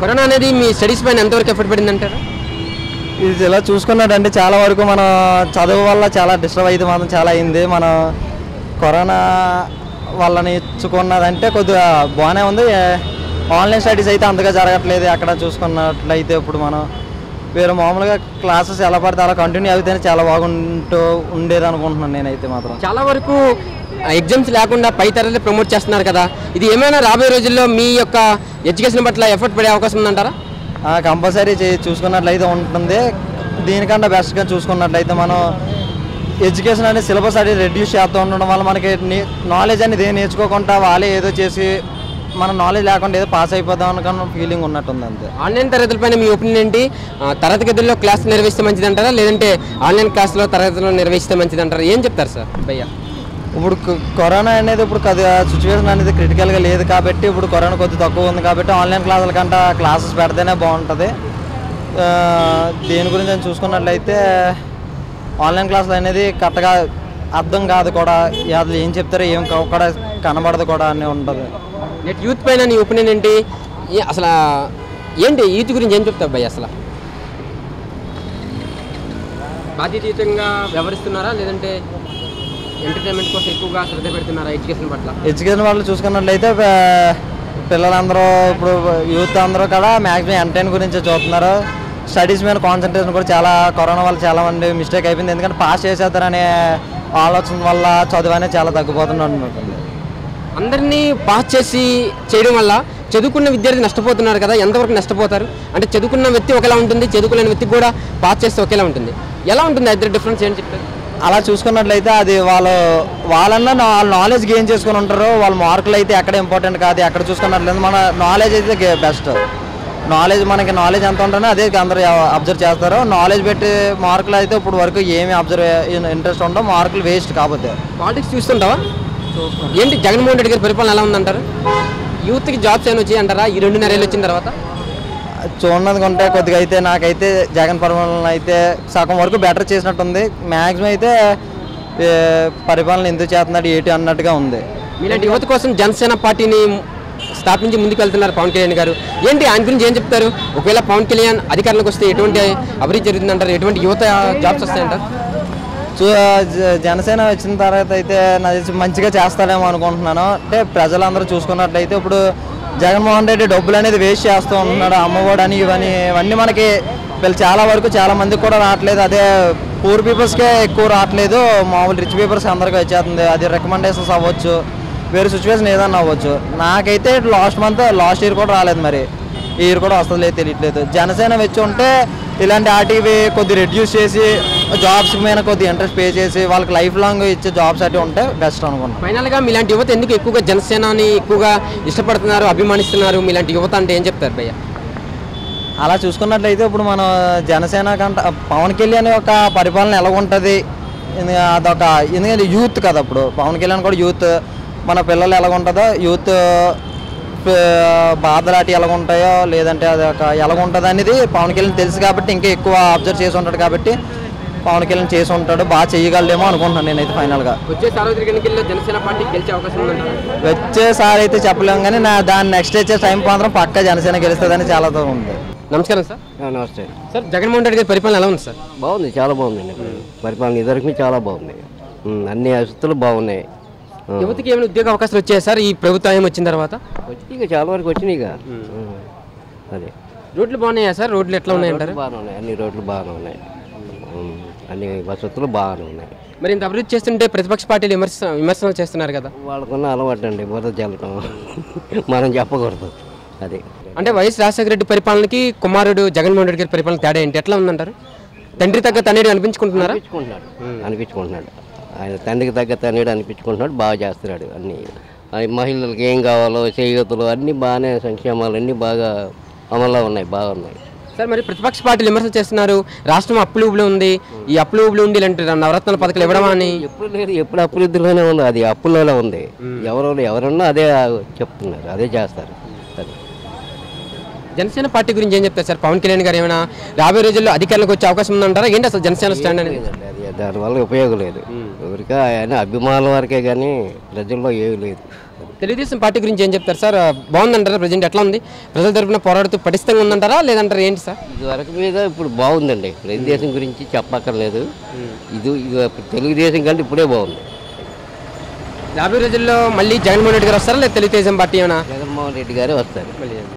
Corona అనేది మీ studies పైన ఎంతవరకు ఎఫర్ట్ పడింది అంటారు ఇది ఇలా చూసుకున్నట్టంటే చాలా వరకు మన చదువు వల్ల చాలా డిస్టర్బ్ అయితే మాత్రం చాలా అయింది మనం కరోనా వల్ల నేర్చుకున్నదంటే కొద్దిగా బాగానే ఉంది ఆన్లైన్ స్టడీస్ అయితే అంతగా జరగట్లేదు అక్కడ చూసుకున్నట్లయితే ఇప్పుడు మనం వేరే మామూలుగా క్లాసెస్ ఎలా పడితే అలా కంటిన్యూ అవుతేనే చాలా బాగుంటూ ఉండేది అనుకుంటున్నాను నేనైతే మాత్రం చాలా వరకు ఎగ్జామ్స్ లేకుండా పై తరగతి ప్రమోట్ చేస్తున్నారు కదా ఇది ఏమైనా రాబోయే రోజుల్లో మీ యొక్క ఎడ్యుకేషన్ పట్ల ఎఫర్ట్ పడే అవకాశం ఉందంటారా కంపల్సరీ చూసుకున్నట్లయితే ఉంటుంది దీనికన్నా బెస్ట్గా చూసుకున్నట్లయితే మనం ఎడ్యుకేషన్ అనేది సిలబస్ అనేది రెడ్యూస్ చేస్తూ ఉండడం వల్ల మనకి నాలెడ్జ్ అనేది ఏం నేర్చుకోకుండా వాళ్ళే ఏదో చేసి మన నాలెడ్జ్ లేకుండా ఏదో పాస్ అయిపోదాం అనుకున్న ఫీలింగ్ ఉన్నట్టుంది అంతే ఆన్లైన్ తరగతుల పైన మీ ఒపీనియన్ ఏంటి ఆ, తరగతి గదుల్లో క్లాస్ నిర్వహిస్తే మంచిది అంటారా లేదంటే ఆన్లైన్ క్లాస్లో తరగతిలో నిర్వహిస్తే మంచిది అంటారా ఏం చెప్తారు సార్ భయ్య ఇప్పుడు క- కరోనా అనేది ఇప్పుడు కొద్దిగా సిచ్యువేషన్ అనేది క్రిటికల్గా లేదు కాబట్టి ఇప్పుడు కరోనా కొద్దిగా తక్కువ ఉంది కాబట్టి ఆన్లైన్ క్లాసుల కంటే క్లాసెస్ పెడితేనే బాగుంటుంది ఆ, దీని గురించి నేను చూసుకున్నట్లయితే ఆన్లైన్ క్లాసులు అనేది కరెక్ట్గా అర్థం కాదు కూడా అసలు ఏం చెప్తారో ఏం కా- కూడా కనబడదు కూడా అని ఉంటుంది నెట్ యూత్ పైన నీ ఒపీనియన్ ఏంటి ఏ- అసలు ఆ, ఏంటి యూత్ గురించి ఏం చెప్తావు భయ్య అసలు బాధ్యతయుతంగా వ్యవహరిస్తున్నారా లేదంటే ఎంటర్టైన్మెంట్ కోసం ఎక్కువగా శ్రద్ధ పెడుతున్నారా ఎడ్యుకేషన్ పట్ల ఎడ్యుకేషన్ వాళ్ళు చూసుకున్నట్లయితే ప- పిల్లలందరూ ఇప్పుడు యూత్ అందరూ కూడా మ్యాక్సిమం ఎంటైన్ గురించి చూస్తున్నారు స్టడీస్ మీద కాన్సన్ట్రేషన్ కూడా చాలా కరోనా వల్ల చాలా మంది మిస్టేక్ అయిపోయింది ఎందుకంటే పాస్ చేసేస్తారనే ఆలోచన వల్ల చదువు అనేది చాలా తగ్గిపోతున్నట్టుంది అందరినీ పాస్ చేసి చేయడం వల్ల చదువుకున్న విద్యార్థి నష్టపోతున్నారు కదా ఎంతవరకు నష్టపోతారు అంటే చదువుకున్న వ్యక్తి ఒకలా ఉంటుంది చదువుకునే వ్యక్తి కూడా పాస్ చేస్తే ఒకేలా ఉంటుంది ఎలా ఉంటుంది ఇద్దరు డిఫరెన్స్ ఏంటి చెప్తారు అలా చూసుకున్నట్లయితే అది వాళ్ళు వాళ్ళన్నా నా- వాళ్ళ నాలెడ్జ్ గెయిన్ చేసుకుని ఉంటారు వాళ్ళ మార్కులు అయితే ఎక్కడ ఇంపార్టెంట్ కాదు ఎక్కడ చూసుకున్నట్లయితే మన నాలెడ్జ్ అయితే బెస్ట్ నాలెడ్జ్ మనకి నాలెడ్జ్ ఎంత ఉంటుందో అదే అందరూ అబ్జర్వ్ చేస్తారు నాలెడ్జ్ పెట్టి మార్కులు అయితే ఇప్పుడు వరకు ఏమి అబ్జర్వ్ ఇంట్రెస్ట్ ఉండవు మార్కులు వేస్ట్ కాకపోతే పాలిటిక్స్ చూస్తుంటావా ఏంటి జగన్మోహన్ రెడ్డి గారి పరిపాలన ఎలా ఉందంటారు యూత్కి జాబ్స్ ఏమైనా వచ్చాయి అంటారా ఈ రెండున్నర ఏళ్ళు వచ్చిన తర్వాత చూడన్నది కొంటే కొద్దిగా అయితే నాకైతే జగన్ పరిపాలన అయితే సగం వరకు బెటర్ చేసినట్టుంది మ్యాక్సిమం అయితే ఏ, పరిపాలన ఎందుకు చేస్తున్నాడు ఏంటి అన్నట్టుగా ఉంది మీలాంటి యువత కోసం జనసేన పార్టీని స్థాపించి ముందుకు వెళ్తున్నారు పవన్ కళ్యాణ్ గారు ఏంటి ఆయన గురించి ఏం చెప్తారు ఒకవేళ పవన్ కళ్యాణ్ అధికారంలోకి వస్తే ఎటువంటి అభివృద్ధి జరుగుతుందంటారు ఎటువంటి యువత జాబ్స్ వస్తాయంటారు చూ జ- జనసేన వచ్చిన తర్వాత అయితే నాకు తెలిసి మంచిగా చేస్తాడేమో అనుకుంటున్నాను అంటే ప్రజలందరూ చూసుకున్నట్లయితే ఇప్పుడు జగన్మోహన్ రెడ్డి డబ్బులు అనేది వేస్ట్ చేస్తూ ఉంటున్నాడు అమ్మఒడి అని ఇవన్నీ ఇవన్నీ మనకి వీళ్ళు చాలా వరకు చాలా మందికి కూడా రావట్లేదు అదే పూర్ పీపుల్స్కే ఎక్కువ రావట్లేదు మామూలు రిచ్ పీపుల్స్ అందరికీ వచ్చేస్తుంది అది రికమెండేషన్స్ అవ్వచ్చు వేరే సిచ్యువేషన్ ఏదన్నా అవ్వచ్చు నాకైతే లాస్ట్ మంత్ లాస్ట్ ఇయర్ కూడా రాలేదు మరి ఈ ఇయర్ కూడా వస్తుంది లేదు తెలియట్లేదు జనసేన వచ్చి ఉంటే ఇలాంటి వాటివి కొద్ది రెడ్యూస్ చేసి జాబ్స్ మీద కొద్ది ఇంట్రెస్ట్ పే చేసి వాళ్ళకి లైఫ్ లాంగ్ ఇచ్చే జాబ్స్ అటు ఉంటే బెస్ట్ అనుకున్నాను ఫైనల్గా మీలాంటి యువత ఎందుకు ఎక్కువగా జనసేనని ఎక్కువగా ఇష్టపడుతున్నారు అభిమానిస్తున్నారు మీలాంటి యువత అంటే ఏం చెప్తారు భయ్య అలా చూసుకున్నట్లయితే ఇప్పుడు మనం జనసేన కంట పవన్ కళ్యాణ్ యొక్క పరిపాలన ఎలా ఉంటుంది ఇది అదొక ఎందుకంటే యూత్ కదా ఇప్పుడు పవన్ కళ్యాణ్ కూడా యూత్ మన పిల్లలు ఎలా ఉంటుందో యూత్ బాధలాటి ఎలా ఉంటాయో లేదంటే అది ఒక ఎలా ఉంటుంది అనేది పవన్ కళ్యాణ్ తెలుసు కాబట్టి ఇంకా ఎక్కువ అబ్జర్వ్ చేసి ఉంటాడు కాబట్టి పవన్ కళ్యాణ్ చేసి ఉంటాడు బాగా చేయగలడేమో అనుకుంటున్నాను నేనైతే ఫైనల్గా వచ్చే సార్వత్రిక ఎన్నికల్లో జనసేన పార్టీ గెలిచే అవకాశం ఉందంటారు వచ్చేసారి అయితే చెప్పలేము కానీ నా దాని నెక్స్ట్ వచ్చే టైం మాత్రం పక్క జనసేన గెలుస్తుందని చాలా దూరం ఉంది నమస్కారం సార్ నమస్తే సార్ జగన్మోహన్ రెడ్డి గారి పరిపాలన ఎలా ఉంది సార్ బాగుంది చాలా బాగుందండి పరిపాలన ఇదివరకు చాలా బాగుంది ఉమ్, అన్ని వసతులు బాగున్నాయి ఆ. యువతకి ఏమైనా ఉద్యోగ అవకాశాలు వచ్చాయి సార్ ఈ ప్రభుత్వం వచ్చిన తర్వాత వచ్చి ఇక చాలా వరకు వచ్చినాయి ఇక ఉమ్. అదే రోడ్లు బాగున్నాయా సార్ రోడ్లు ఎట్లా ఉన్నాయంటారు బాగానే ఉన్నాయి అన్ని రోడ్లు బాగానే ఉన్నాయి ఉమ్, అన్ని వసతులు బాగానే ఉన్నాయి మరి ఇంత అభివృద్ధి చేస్తుంటే ప్రతిపక్ష పార్టీలు విమర్శ విమర్శలు చేస్తున్నారు కదా వాళ్ళకున్న అలవాటు అండి బురద చల్లటం మనం చెప్పకూడదు అది అంటే వైఎస్ రాజశేఖర రెడ్డి పరిపాలనకి కుమారుడు జగన్మోహన్ రెడ్డి గారి పరిపాలన తేడా ఏంటి ఎట్లా ఉందంటారు తండ్రి తగ్గ తనేడు అనిపించుకుంటున్నారా అనిపించుకుంటున్నాడు అనిపించుకుంటున్నాడు ఆయన తండ్రికి తగ్గ తండ్రి అనిపించుకుంటున్నాడు బాగా చేస్తున్నాడు అన్ని ఆ మహిళలకు ఏం కావాలో చేయూతలు అన్నీ బాగానే సంక్షేమాలు అన్నీ బాగా అమల్లో ఉన్నాయి బాగున్నాయి సార్ మరి ప్రతిపక్ష పార్టీలు విమర్శలు చేస్తున్నారు రాష్ట్రం అప్పులు ఊబులు ఉంది ఈ అప్పులు ఊబులు ఉండి ఇలాంటి నవరత్నాల పథకాలు ఇవ్వడం అని ఎప్పుడు లేదు ఎప్పుడు అభివృద్ధిలోనే ఉంది అది అప్పుల్లోనే ఉంది ఎవరు ఎవరన్నా అదే చెప్తున్నారు అదే చేస్తారు అది జనసేన పార్టీ గురించి ఏం చెప్తారు సార్ పవన్ కళ్యాణ్ గారు ఏమైనా రాబోయే రోజుల్లో అధికారంలోకి వచ్చే అవకాశం ఉందంటారా ఏంటి అసలు జనసేన స్టాండ్ అనేది లేదండి, అది దానివల్ల ఉపయోగం లేదు ఎవరికా ఆయన అభిమానుల వరకే కానీ ప్రజల్లో ఏమీ లేదు తెలుగుదేశం పార్టీ గురించి ఏం చెప్తారు సార్ బాగుందంటారా ప్రజెంట్ ఎట్లా ఉంది ప్రజల తరపున పోరాడుతూ పటిష్టంగా ఉందంటారా లేదంటారా ఏంటి సార్ ఇది వరకు మీద ఇప్పుడు బాగుందండి తెలుగుదేశం గురించి చెప్పక్కర్లేదు ఇది ఇది తెలుగుదేశం కంటే ఇప్పుడే బాగుంది యాభై రోజుల్లో మళ్ళీ జగన్మోహన్ రెడ్డి గారు వస్తారా లేదా తెలుగుదేశం పార్టీ ఏమైనా జగన్మోహన్ రెడ్డి గారే వస్తారు మళ్ళీ